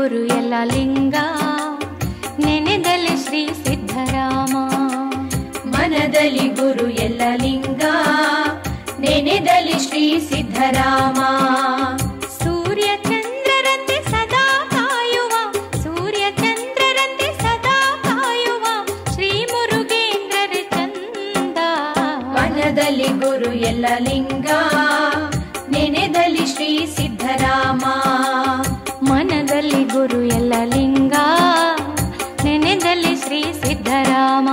ಗುರು ಎಲ್ಲ ಲಿಂಗ ನೆನೆದಲ್ಲಿ ಶ್ರೀ ಸಿದ್ಧರಾಮ ಮನದಲ್ಲಿ ಗುರು ಎಲ್ಲ ಲಿಂಗ ನೆನೆದಲ್ಲಿ ಶ್ರೀ ಸಿದ್ಧರಾಮ ಸೂರ್ಯ ಚಂದ್ರರಂತೆ ಸದಾ ಕಾಯುವ ಸೂರ್ಯ ಚಂದ್ರರಂತೆ ಸದಾ ಕಾಯುವ ಶ್ರೀ ಮುರುಗೇಂದ್ರರ ಚಂದ ಮನದಲ್ಲಿ ಗುರು ಎಲ್ಲ ಲಿಂಗ ನೆನೆದಲ್ಲಿ ಶ್ರೀ ಸಿದ್ಧರಾಮ ಮನದಲ್ಲಿ ಗುರು ಎಲ್ಲ ಲಿಂಗ ನೆನೆದಲ್ಲಿ ಶ್ರೀ ಸಿದ್ಧರಾಮ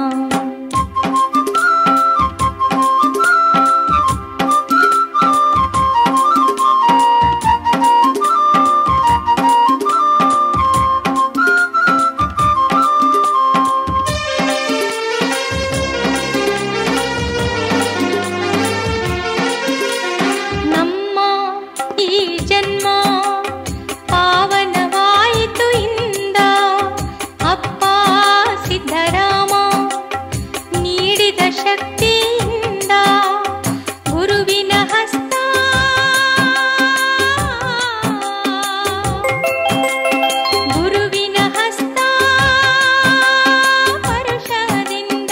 ನಮ್ಮ ಈ ಜನ್ಮ ಪಾವನವಾಯಿತು ಇಂದ ಅಪ್ಪ ಸಿದ್ಧರಾಮ ನೀಡಿದ ಶಕ್ತಿಯಿಂದ ಗುರುವಿನ ಹಸ್ತ ಗುರುವಿನ ಹಸ್ತ ಪರುಷದಿಂದ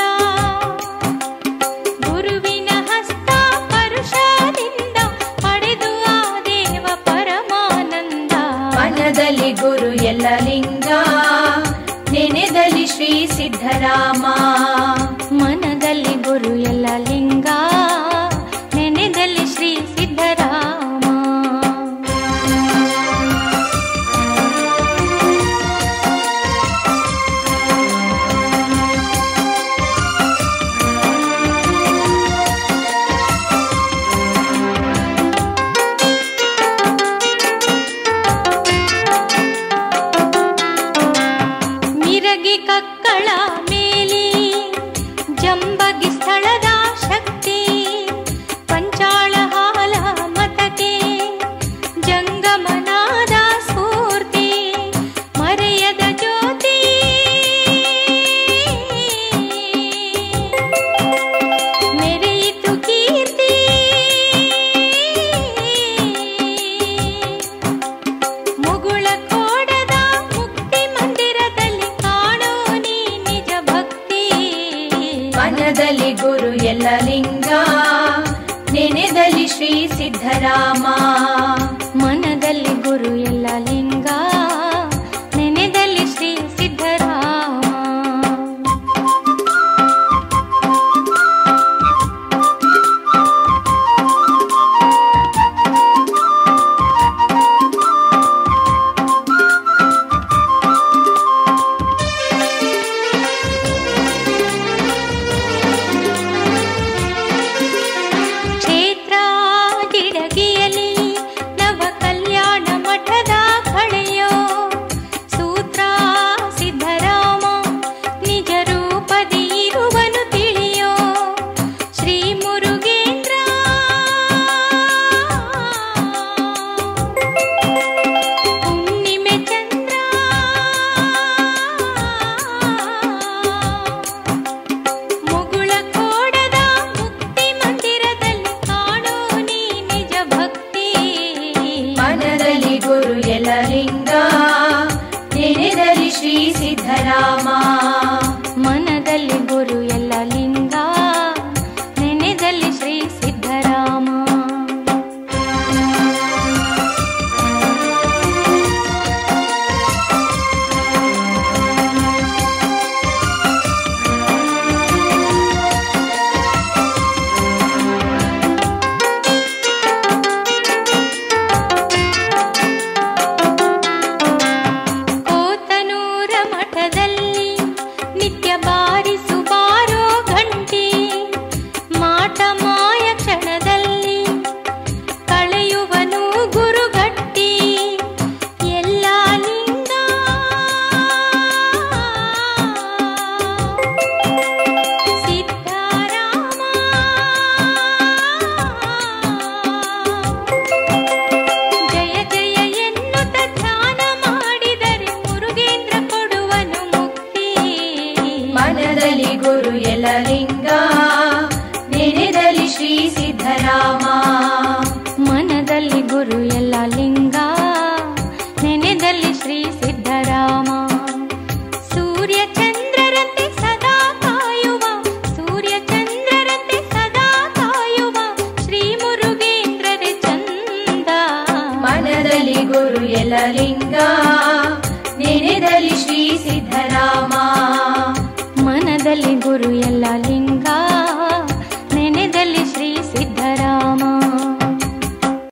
ಗುರುವಿನ ಹಸ್ತ ಪರುಷದಿಂದ ಪಡೆದು ಆ ದೇವ ಪರಮಾನಂದ ಮನದಲ್ಲಿ ಗುರು ಎಲ್ಲ ಲಿಂಗ ನೆನೆದಲ್ಲಿ ಶ್ರೀ ಸಿದ್ಧರಾಮ ಮನದಲ್ಲಿ ಗುರು ಎಲ್ಲ ಲಿಂಗ ನೆನೆದಲ್ಲಿ ಶ್ರೀ ಸಿದ್ಧರಾಮ ಮಿರಗಿ ಕಕ್ಕಳ ಮೇಲಿ ಜಂಬಗಿ ಸ್ಥಳದ ಶಕ್ತಿ ಪಂಚಾಳ ಹಾಲ ಮತಕ್ಕೆ ಜಂಗಮನಾದ ಸ್ಫೂರ್ತಿ ಮರೆಯದ ಜ್ಯೋತಿ ಮೆರೆಯಿತು ಕೀರ್ತಿ ಮುಗುಳ ಕೋಡದ ಮುಕ್ತಿ ಮಂದಿರದಲ್ಲಿ ಕಾಣೋ ನೀ ನಿಜ ಭಕ್ತಿ ಮನದಲ್ಲಿ ಗುರು ಎಲ್ಲ ಲಿಂಗ ನೆನೆದಲ್ಲಿ ಶ್ರೀ ಸಿದ್ಧರಾಮ ಮನದಲ್ಲಿ ಗುರು ಎಲ್ಲ ಲಿಂಗ ನೆನೆದಲ್ಲಿ ಶ್ರೀ ಸಿದ್ಧರಾಮ ಕ್ಷೇತ್ರ ಗಿಡಗಿಯಲಿ ನವ ಕಲ್ಯಾಣ ಮಠದ ಕಳೆಯೋ ಸೂತ್ರ ಸಿದ್ಧರಾಮ ನಿಜ ರೂಪದಿ ಇರುವನು ತಿಳಿಯೋ ಶ್ರೀ ಮುರುಗೇಂದ್ರ ಹುಣ್ಣಿಮೆ ಚಂದ್ರ ಮುಗುಳ ಕೋಡದ ಮುಕ್ತಿ ಮಂದಿರದಲ್ಲಿ ಕಾಣೋ ನೀ ನಿಜ ಭಕ್ತಿ ಮನದಲ್ಲಿ ಗುರು ಎಲ್ಲ ಲಿಂಗ ನೆನೆದಲ್ಲಿ ಶ್ರೀ ಸಿದ್ಧರಾಮ ಮನದಲ್ಲಿ ಗುರು ಎಲ್ಲ ಲಿಂಗ ನೆನೆದಲ್ಲಿ ಶ್ರೀ ಸಿದ್ಧರಾಮ ಕೋತನೂರ ಮಠದಲ್ಲಿ ನಿತ್ಯ ಬಾರಿಸು ಬಾರೋ ಘಂಟಿ ಮಾಟ ಮಾಯ ಕ್ಷಣದಲ್ಲಿ ಕಳೆಯುವನು ಗುರುಗಟ್ಟಿ ಎಲ್ಲ ಲಿಂಗ ಸಿದ್ಧಾರಾಮ ಜಯ ಜಯ ಎನ್ನುತ್ತ ಧ್ಯಾನ ಮಾಡಿದರೆ ಮುರುಗೇಂದ್ರ ಕೊಡುವನು ಮುಕ್ತಿ ಮನದಲ್ಲಿ ಗುರು ಎಲ್ಲ ಲಿಂಗ ನೆನೆದಲ್ಲಿ ಶ್ರೀ ಸಿದ್ಧರಾಮ ಮನದಲ್ಲಿ ಗುರು ಎಲ್ಲ ಲಿಂಗ ನೆನೆದಲ್ಲಿ ಶ್ರೀ ಸೂರ್ಯ ಚಂದ್ರರಂತೆ ಸದಾ ಕಾಯುವ ಸೂರ್ಯ ಚಂದ್ರರಂತೆ ಸದಾ ಕಾಯುವ ಶ್ರೀ ಮುರುಗೇಂದ್ರರೇ ಚಂದ ಮನದಲ್ಲಿ ಗುರು ಎಲ್ಲಲಿಂಗ ನೆನೆದಲ್ಲಿ ಶ್ರೀ ಸಿದ್ಧರಾಮ ಮನದಲ್ಲಿ ಗುರು ಎಲ್ಲ